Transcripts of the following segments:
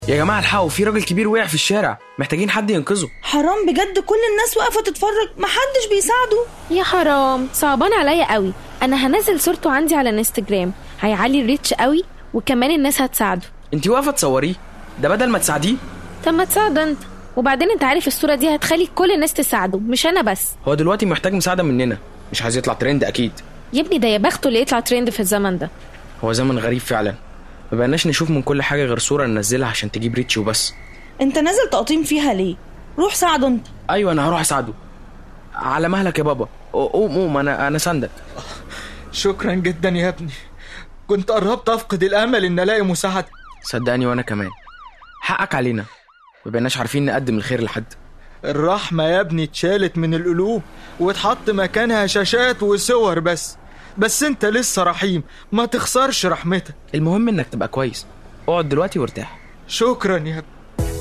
يا جماعه الحقوا في راجل كبير وقع في الشارع محتاجين حد ينقذه حرام بجد كل الناس واقفه تتفرج محدش بيساعده يا حرام صعبان عليا قوي انا هنزل صورته عندي على الانستجرام هيعلي الريتش قوي وكمان الناس هتساعده انت واقفه تصوريه ده بدل ما تساعديه طب ما تساعد انت وبعدين انت عارف الصوره دي هتخلي كل الناس تساعده مش انا بس هو دلوقتي محتاج مساعده مننا مش عايز يطلع ترند اكيد يا ابني ده يا بخته اللي يطلع ترند في الزمن ده هو زمن غريب فعلا ما بقناش نشوف من كل حاجه غير صوره ننزلها عشان تجيب ريتش وبس انت نازل تقطيم فيها ليه روح ساعده انت ايوه انا هروح اساعده على مهلك يا بابا قوم قوم انا انا ساندك شكرا جدا يا ابني كنت قربت افقد الامل ان الاقي مساعده صدقني وانا كمان حقك علينا ما بقناش عارفين نقدم الخير لحد الرحمة يا ابني اتشالت من القلوب واتحط مكانها شاشات وصور بس بس انت لسه رحيم ما تخسرش رحمتك المهم انك تبقى كويس اقعد دلوقتي وارتاح شكرا يا ابني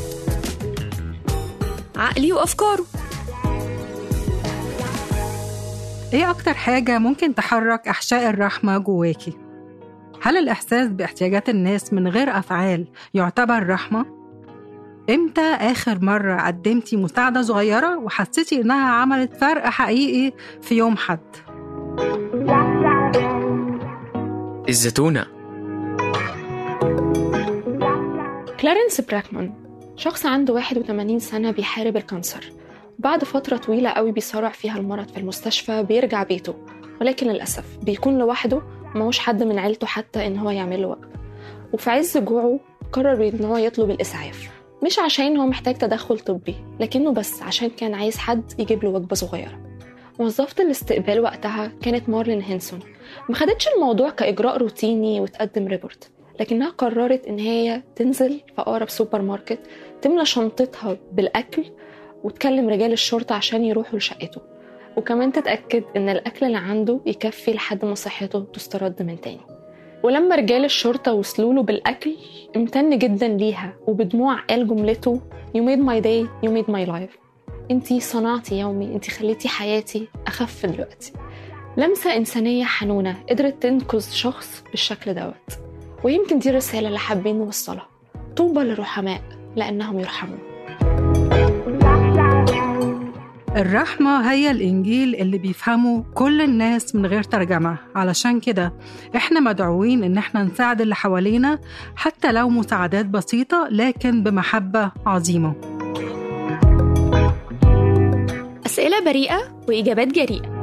عقلي وأفكاره ايه اكتر حاجة ممكن تحرك احشاء الرحمة جواكي؟ هل الاحساس باحتياجات الناس من غير افعال يعتبر رحمة؟ امتى اخر مرة قدمتي مساعدة صغيرة وحسيتي انها عملت فرق حقيقي في يوم حد؟ الزتونه كلارنس براكمان شخص عنده 81 سنة بيحارب الكانسر بعد فترة طويلة قوي بيصارع فيها المرض في المستشفى بيرجع بيته ولكن للأسف بيكون لوحده وماهوش حد من عيلته حتى إن هو يعمل له وجبة وفي عز جوعه قرر إن هو يطلب الإسعاف مش عشان هو محتاج تدخل طبي لكنه بس عشان كان عايز حد يجيب له وجبة صغيرة موظفة الاستقبال وقتها كانت مارلين هينسون ما خدتش الموضوع كإجراء روتيني وتقدم ريبورت لكنها قررت إن هي تنزل في أقرب سوبر ماركت تملى شنطتها بالأكل وتكلم رجال الشرطة عشان يروحوا لشقته وكمان تتأكد إن الأكل اللي عنده يكفي لحد ما صحته تسترد من تاني ولما رجال الشرطة وصلوا له بالأكل امتن جدا ليها وبدموع قال جملته You made my day, you made my life انتي صنعتي يومي انتي خليتي حياتي أخف دلوقتي لمسة إنسانية حنونة قدرت تنقذ شخص بالشكل دوت ويمكن دي الرسالة اللي حابين نوصلها طوبى للرحماء لأنهم يرحمون الرحمة هي الإنجيل اللي بيفهمه كل الناس من غير ترجمة علشان كده إحنا مدعوين إن إحنا نساعد اللي حوالينا حتى لو مساعدات بسيطة لكن بمحبة عظيمة أسئلة بريئة وإجابات جريئة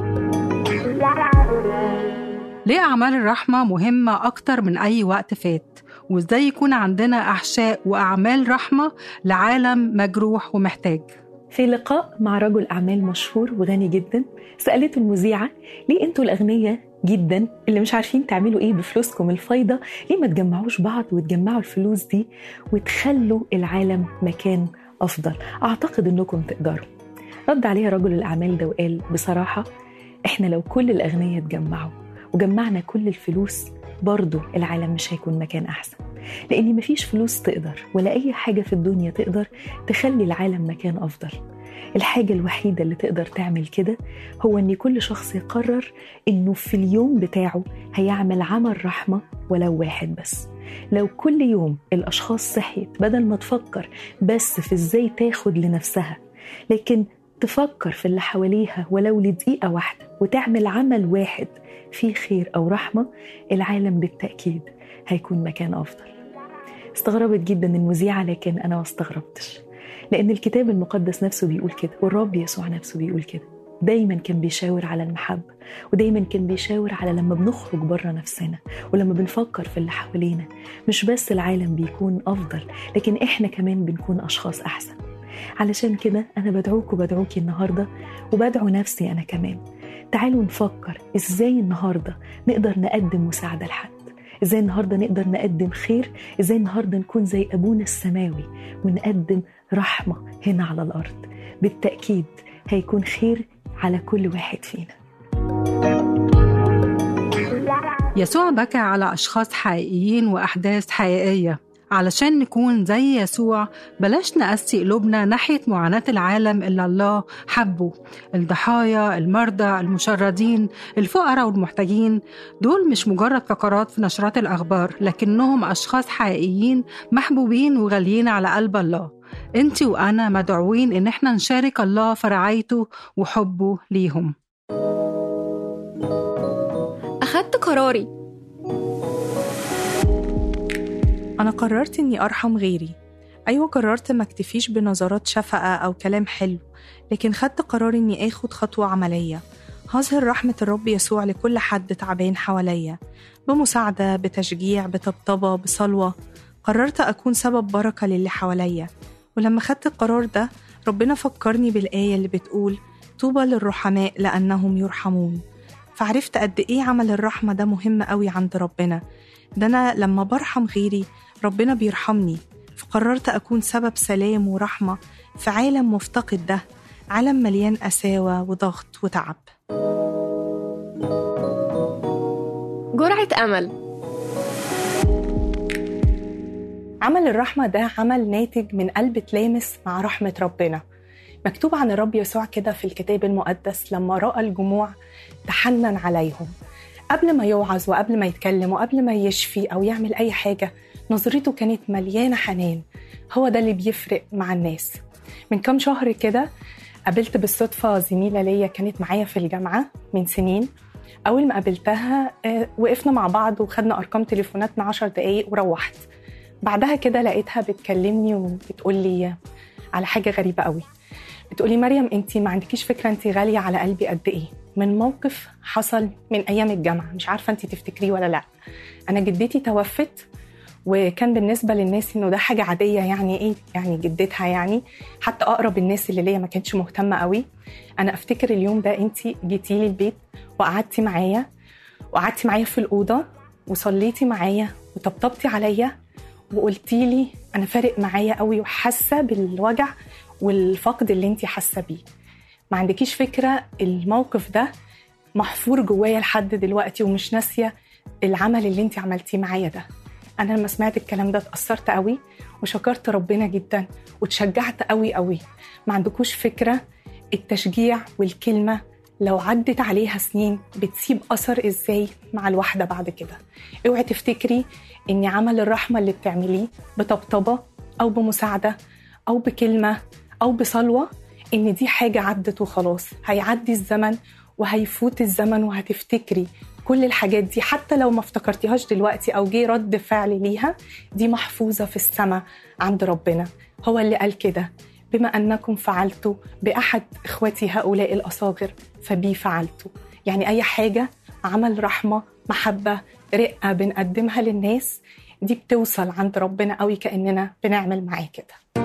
ليه أعمال الرحمة مهمة أكتر من أي وقت فات وإزاي يكون عندنا أحشاء وأعمال رحمة لعالم مجروح ومحتاج في لقاء مع رجل أعمال مشهور وغني جدا سألته المذيعة ليه أنتوا الأغنياء جدا اللي مش عارفين تعملوا إيه بفلوسكم الفايضة ليه ما تجمعوش بعض وتجمعوا الفلوس دي وتخلوا العالم مكان أفضل أعتقد أنكم تقدروا رد عليها رجل الأعمال ده وقال بصراحة إحنا لو كل الأغنياء اتجمعوا وجمعنا كل الفلوس برضه العالم مش هيكون مكان أحسن لأن مفيش فلوس تقدر ولا أي حاجة في الدنيا تقدر تخلي العالم مكان أفضل الحاجة الوحيدة اللي تقدر تعمل كده هو إن كل شخص يقرر إنه في اليوم بتاعه هيعمل عمل رحمة ولو واحد بس لو كل يوم الأشخاص صحيت بدل ما تفكر بس في إزاي تاخد لنفسها لكن تفكر في اللي حواليها ولو لدقيقة واحدة وتعمل عمل واحد فيه خير أو رحمة العالم بالتأكيد هيكون مكان أفضل استغربت جدا المذيعة لكن أنا ما استغربتش لأن الكتاب المقدس نفسه بيقول كده والرب يسوع نفسه بيقول كده دايما كان بيشاور على المحبة ودايما كان بيشاور على لما بنخرج بره نفسنا ولما بنفكر في اللي حوالينا مش بس العالم بيكون أفضل لكن إحنا كمان بنكون أشخاص أحسن علشان كده أنا بدعوك وبدعوكي النهاردة وبدعو نفسي أنا كمان تعالوا نفكر إزاي النهاردة نقدر نقدم مساعدة لحد ازاي النهارده نقدر نقدم خير ازاي النهارده نكون زي ابونا السماوي ونقدم رحمه هنا على الارض بالتاكيد هيكون خير على كل واحد فينا يسوع بكى على أشخاص حقيقيين وأحداث حقيقية علشان نكون زي يسوع بلاش نقسي قلوبنا ناحية معاناة العالم اللي الله حبه الضحايا المرضى المشردين الفقراء والمحتاجين دول مش مجرد فقرات في نشرات الأخبار لكنهم أشخاص حقيقيين محبوبين وغاليين على قلب الله انت وأنا مدعوين إن احنا نشارك الله في رعايته وحبه ليهم أخدت قراري أنا قررت إني أرحم غيري أيوة قررت ما اكتفيش بنظرات شفقة أو كلام حلو لكن خدت قرار إني آخد خطوة عملية هظهر رحمة الرب يسوع لكل حد تعبان حواليا بمساعدة بتشجيع بطبطبة بصلوة قررت أكون سبب بركة للي حواليا ولما خدت القرار ده ربنا فكرني بالآية اللي بتقول طوبى للرحماء لأنهم يرحمون فعرفت قد إيه عمل الرحمة ده مهم قوي عند ربنا ده أنا لما برحم غيري ربنا بيرحمني فقررت أكون سبب سلام ورحمة في عالم مفتقد ده عالم مليان قساوة وضغط وتعب جرعة أمل عمل الرحمة ده عمل ناتج من قلب تلامس مع رحمة ربنا مكتوب عن الرب يسوع كده في الكتاب المقدس لما رأى الجموع تحنن عليهم قبل ما يوعظ وقبل ما يتكلم وقبل ما يشفي أو يعمل أي حاجة نظرته كانت مليانة حنان هو ده اللي بيفرق مع الناس من كام شهر كده قابلت بالصدفة زميلة ليا كانت معايا في الجامعة من سنين أول ما قابلتها آه، وقفنا مع بعض وخدنا أرقام تليفوناتنا عشر دقايق وروحت بعدها كده لقيتها بتكلمني وبتقول لي على حاجة غريبة قوي بتقولي مريم انت ما عندكيش فكرة انت غالية على قلبي قد ايه من موقف حصل من ايام الجامعة مش عارفة انت تفتكريه ولا لا انا جدتي توفت وكان بالنسبة للناس انه ده حاجة عادية يعني ايه يعني جدتها يعني حتى اقرب الناس اللي ليا ما كانتش مهتمة قوي انا افتكر اليوم ده انت جيتي لي البيت وقعدتي معايا وقعدتي معايا في الأوضة وصليتي معايا وطبطبتي عليا وقلتي لي انا فارق معايا قوي وحاسه بالوجع والفقد اللي انت حاسه بيه ما عندكيش فكره الموقف ده محفور جوايا لحد دلوقتي ومش ناسيه العمل اللي انت عملتيه معايا ده انا لما سمعت الكلام ده اتاثرت قوي وشكرت ربنا جدا وتشجعت قوي قوي ما عندكوش فكره التشجيع والكلمه لو عدت عليها سنين بتسيب اثر ازاي مع الواحده بعد كده اوعي تفتكري ان عمل الرحمه اللي بتعمليه بطبطبه او بمساعده او بكلمه او بصلوه ان دي حاجه عدت وخلاص هيعدي الزمن وهيفوت الزمن وهتفتكري كل الحاجات دي حتى لو ما افتكرتيهاش دلوقتي او جه رد فعل ليها دي محفوظه في السماء عند ربنا هو اللي قال كده بما انكم فعلتوا باحد اخوتي هؤلاء الاصاغر فبي فعلتوا يعني اي حاجه عمل رحمه محبه رقه بنقدمها للناس دي بتوصل عند ربنا قوي كاننا بنعمل معاه كده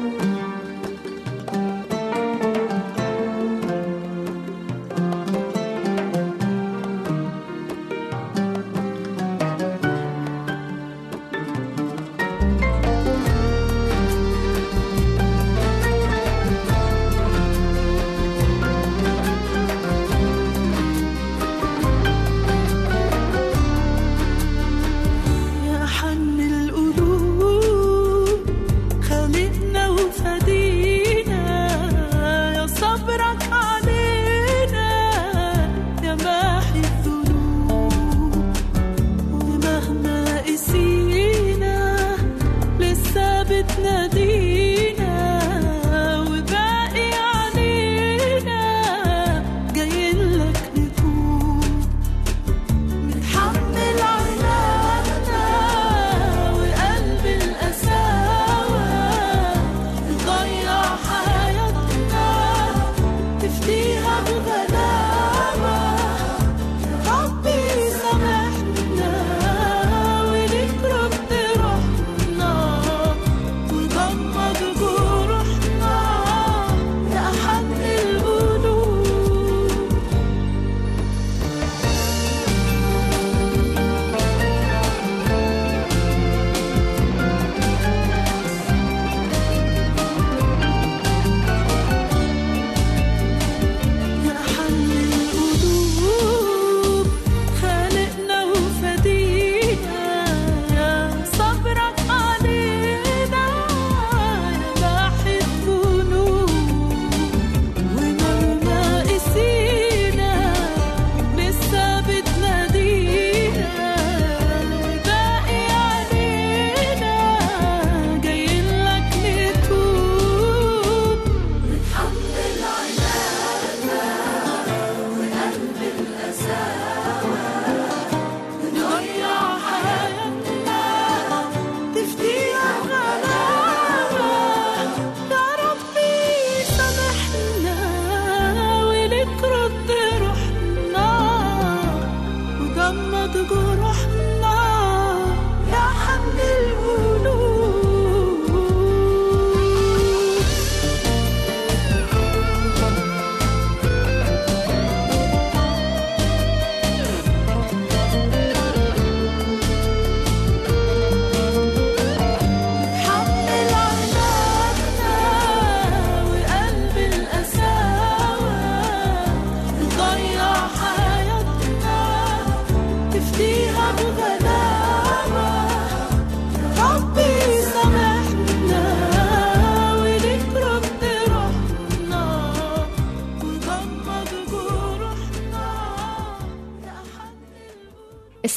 يا حن القلوب خالقنا وفدينا يا صبرك علينا يا ماحي الذنوب ومهما قسينا لسه بتنادينا وباقي علينا جايين لك نكون متحمل عنانا وقلب القساوة تضيع حياتنا تفديها بغلاوة يا ربي سامحنا وليك رد روحنا وضمد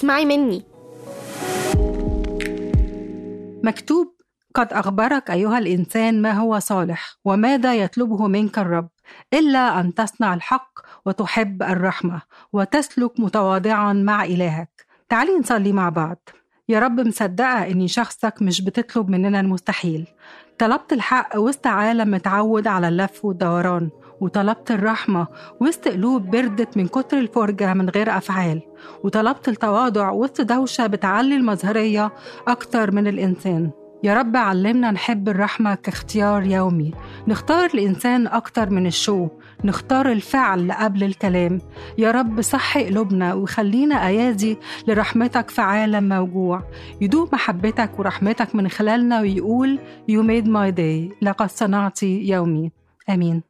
اسمعي مني مكتوب قد أخبرك أيها الإنسان ما هو صالح وماذا يطلبه منك الرب إلا أن تصنع الحق وتحب الرحمة وتسلك متواضعا مع إلهك تعالي نصلي مع بعض يا رب مصدقة إني شخصك مش بتطلب مننا المستحيل طلبت الحق وسط عالم متعود على اللف والدوران وطلبت الرحمة وسط قلوب بردت من كتر الفرجة من غير أفعال وطلبت التواضع وسط دوشة بتعلي المظهرية أكتر من الإنسان يا رب علمنا نحب الرحمة كاختيار يومي نختار الإنسان أكتر من الشو نختار الفعل قبل الكلام يا رب صحي قلوبنا وخلينا أيادي لرحمتك في عالم موجوع يدوب محبتك ورحمتك من خلالنا ويقول You made my day لقد صنعت يومي آمين